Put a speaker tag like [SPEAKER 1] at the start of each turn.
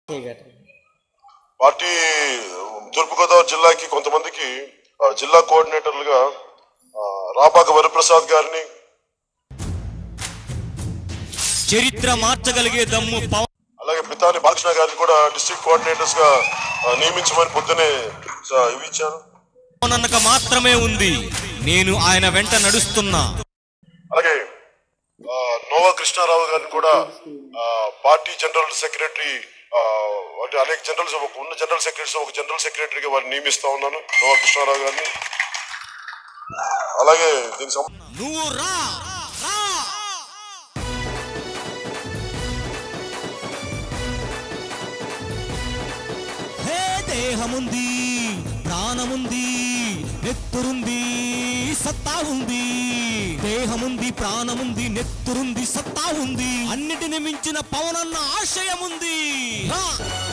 [SPEAKER 1] party తూర్పుగోదావరి జిల్లాకి కొంతమందికి ఆ, జిల్లా కోఆర్డినేటర్లుగా ఆ, రాపాక వరప్రసాద్ గారిని
[SPEAKER 2] చరిత్ర మార్చగలిగే దమ్ము పవన్
[SPEAKER 1] అలాగే పితాని బాలకృష్ణ గారిని కూడా డిస్ట్రిక్ట్ కోఆర్డినేటర్స్ గా ఆ, నియమించమని పొద్దునే స- ఇవి ఇచ్చారు
[SPEAKER 2] అన్నక మాత్రమే ఉంది నేను ఆయన వెంట నడుస్తున్నా
[SPEAKER 1] అలాగే ఆ, నోవా కృష్ణారావు గారిని కూడా ఆ, పార్టీ జనరల్ సెక్రటరీ ఆ, అంటే అనేక జనరల్స్ ఒక ఉన్న జనరల్ సెక్రటరీస్ ఒక జనరల్ సెక్రటరీగా వారిని నియమిస్తా ఉన్నాను నోవా కృష్ణారావు గారిని అలాగే దీనికి సంబంధించి
[SPEAKER 2] నువ్వు రా రా హే దేహముంది ప్రాణముంది నెత్తురుంది సత్తా ఉంది దేహముంది ప్రాణముంది నెత్తురుంది సత్తా ఉంది అన్నిటిని మించిన పవనన్న ఆశయముంది రా